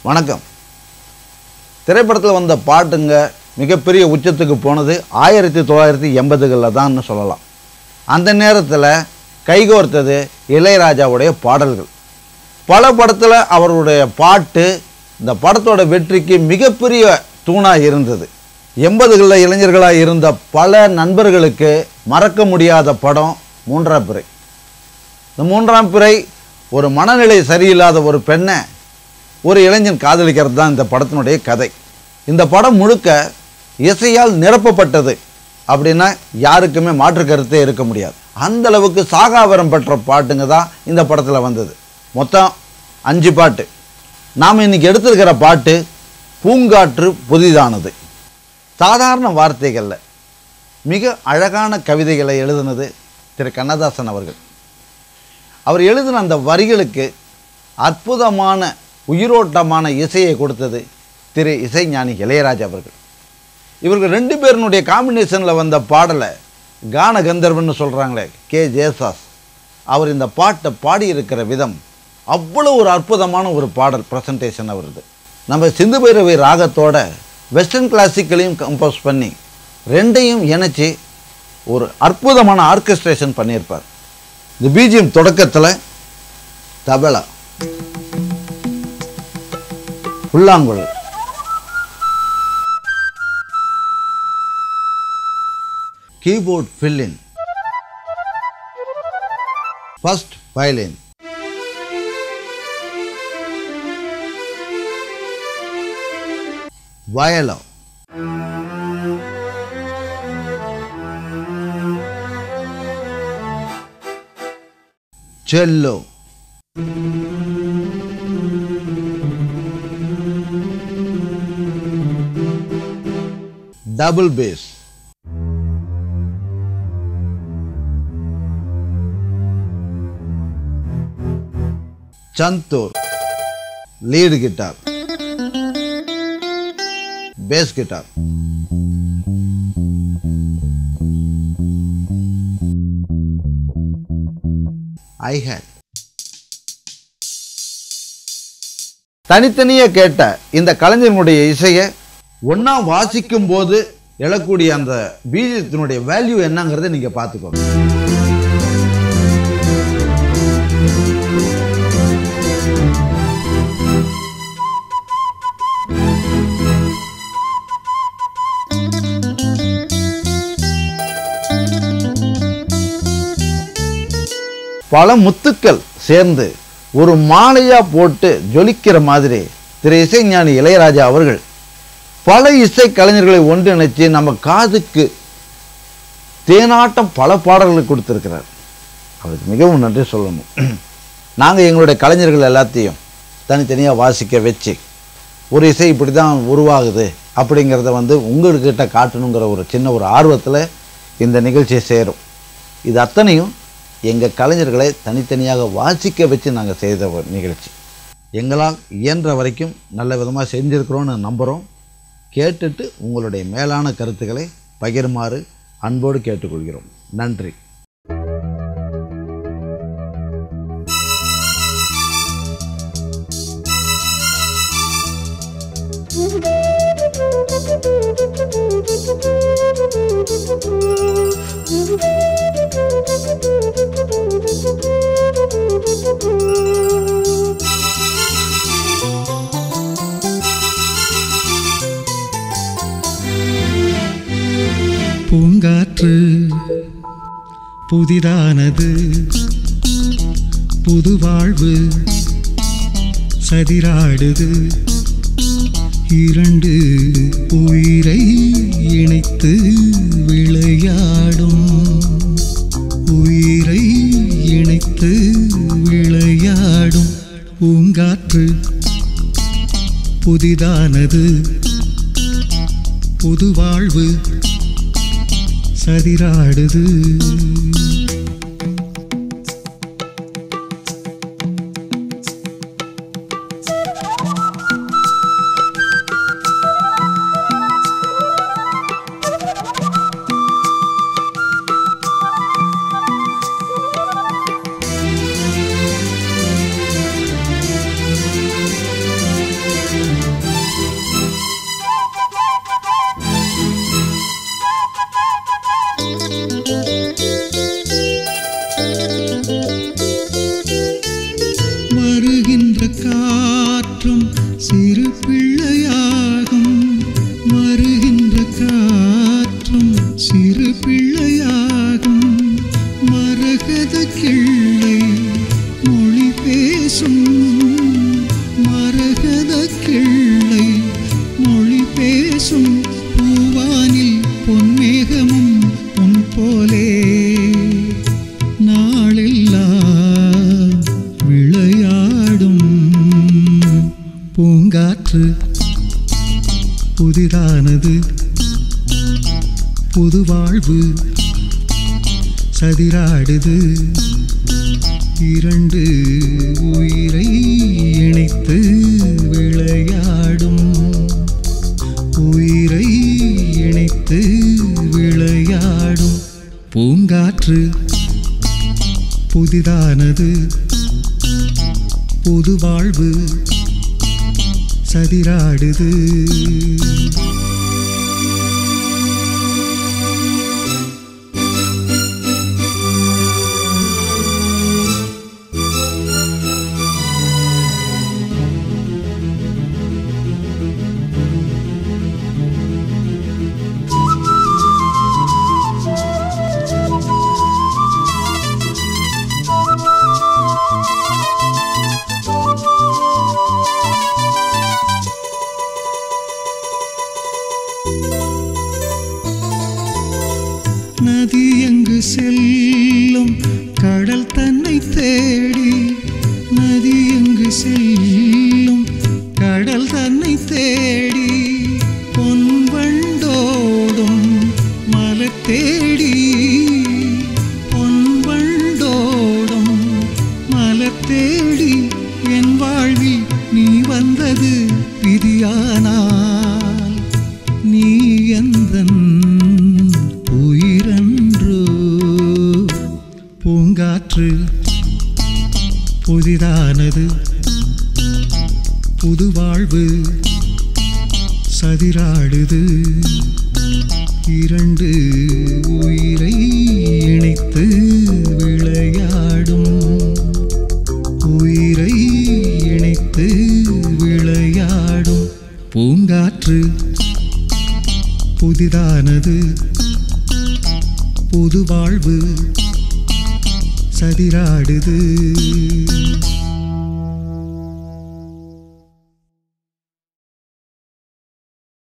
வணக்கம் திரைப்படத்தில் வந்த பாட்டுங்க மிகப்பெரிய உச்சத்துக்கு போனது ஆயிரத்தி தொள்ளாயிரத்தி எண்பதுகளில் தான்னு சொல்லலாம் அந்த நேரத்தில் கைகோர்த்தது இளையராஜாவுடைய பாடல்கள் பல படத்தில் அவருடைய பாட்டு இந்த படத்தோட வெற்றிக்கு மிகப்பெரிய தூணாக இருந்தது எண்பதுகளில் இளைஞர்களாக இருந்த பல நண்பர்களுக்கு மறக்க முடியாத படம் மூன்றாம் பிறை இந்த மூன்றாம் பிறை ஒரு மனநிலை சரியில்லாத ஒரு பெண்ணை ஒரு இளைஞன் காதலிக்கிறது தான் இந்த படத்தினுடைய கதை இந்த படம் முழுக்க இசையால் நிரப்பப்பட்டது அப்படின்னா யாருக்குமே மாற்று கருத்தே இருக்க முடியாது அந்த அளவுக்கு சாகாவரம் பெற்ற பாட்டுங்க தான் இந்த படத்தில் வந்தது மொத்தம் அஞ்சு பாட்டு நாம் இன்னைக்கு எடுத்திருக்கிற பாட்டு பூங்காற்று புதிதானது சாதாரண வார்த்தைகளில் மிக அழகான கவிதைகளை எழுதினது திரு கண்ணதாசன் அவர்கள் அவர் எழுதின அந்த வரிகளுக்கு அற்புதமான உயிரோட்டமான இசையை கொடுத்தது திரு இசைஞானி இளையராஜா அவர்கள் இவர்கள் ரெண்டு பேருனுடைய காம்பினேஷனில் வந்த பாடலை கான கந்தர்வன்னு சொல்கிறாங்களே கே ஜேசாஸ் அவர் இந்த பாட்டை பாடியிருக்கிற விதம் அவ்வளோ ஒரு அற்புதமான ஒரு பாடல் ப்ரெசன்டேஷன் அவருது நம்ம சிந்து பைரவி ராகத்தோட வெஸ்டர்ன் கிளாசிக்கலையும் கம்போஸ் பண்ணி ரெண்டையும் இணைச்சி ஒரு அற்புதமான ஆர்கெஸ்ட்ரேஷன் பண்ணியிருப்பார் இந்த பிஜிஎம் தொடக்கத்தில் தபலா புல்லாங்குழல் keyboard fill in first violin viola cello double bass chantur lead guitar bass guitar I had தனித்தனியாக கேட்ட இந்த கலைஞர்களுடைய இசையை ஒன்றா வாசிக்கும் போது எழக்கூடிய அந்த பீஜத்தினுடைய வேல்யூ என்னங்கிறத நீங்கள் பார்த்துக்கோங்க பல முத்துக்கள் சேர்ந்து ஒரு மாலையா போட்டு ஜொலிக்கிற மாதிரி திரு இசைஞானி இளையராஜா அவர்கள் பல இசை கலைஞர்களை ஒன்றிணைச்சு நம்ம காதுக்கு தேனாட்டம் பல பாடல்களை கொடுத்துருக்கிறார் அவருக்கு மிகவும் நன்றி சொல்லணும் நாங்கள் எங்களுடைய கலைஞர்கள் எல்லாத்தையும் தனித்தனியாக வாசிக்க வச்சு ஒரு இசை இப்படி தான் உருவாகுது அப்படிங்கிறத வந்து உங்கள்கிட்ட காட்டணுங்கிற ஒரு சின்ன ஒரு ஆர்வத்தில் இந்த நிகழ்ச்சியை சேரும் இது அத்தனையும் எங்கள் கலைஞர்களை தனித்தனியாக வாசிக்க வச்சு நாங்கள் செய்த ஒரு நிகழ்ச்சி எங்களால் இயன்ற வரைக்கும் நல்ல விதமாக செஞ்சுருக்கிறோன்னு நம்புகிறோம் கேட்டுட்டு உங்களுடைய மேலான கருத்துக்களை பகிருமாறு அன்போடு கேட்டுக்கொள்கிறோம் நன்றி பூங்காற்று புதிதானது புது வாழ்வு சதிராடுது இரண்டு உயிரை இணைத்து விளையாடும் உயிரை இணைத்து விளையாடும் பூங்காற்று புதிதானது புது வாழ்வு சதிராடுது பிள்ளையாகும் வருகின்ற காற்றும் சிறு பிள்ளையாகும் மரகத கிள்ளை மொழி பேசும் மரகத கிள்ளை மொழி பேசும் பூவானில் பொன்மேகமும் உன் போலே நாளெல்லாம் விளையாடும் பூங்காற்று புதிதானது புது வாழ்வு சதிராடுது இரண்டு உயிரை இணைத்து விளையாடும் உயிரை இணைத்து விளையாடும் பூங்காற்று புதிதானது புது வாழ்வு சதிராடுது நதி எங்கு செல்லும் கடல் தன்னை தேடி நதி எங்கு செல்லும் கடல் தன்னை தேடி பொன் வண்டோடும் மலர் தேடி பொன் வண்டோடும் மலர் தேடி என் வாழ்வில் நீ வந்தது விதியானால் நீ எந்தன் உயிரன்றோ பூங்காற்று புதிதானது புது வாழ்வு சதிராடுது இரண்டு உயிரை இணைத்து விளையாடும் உயிரை இணைத்து விளையாடும் பூங்காற்று புதிதானது புது வாழ்வு சதிராடுது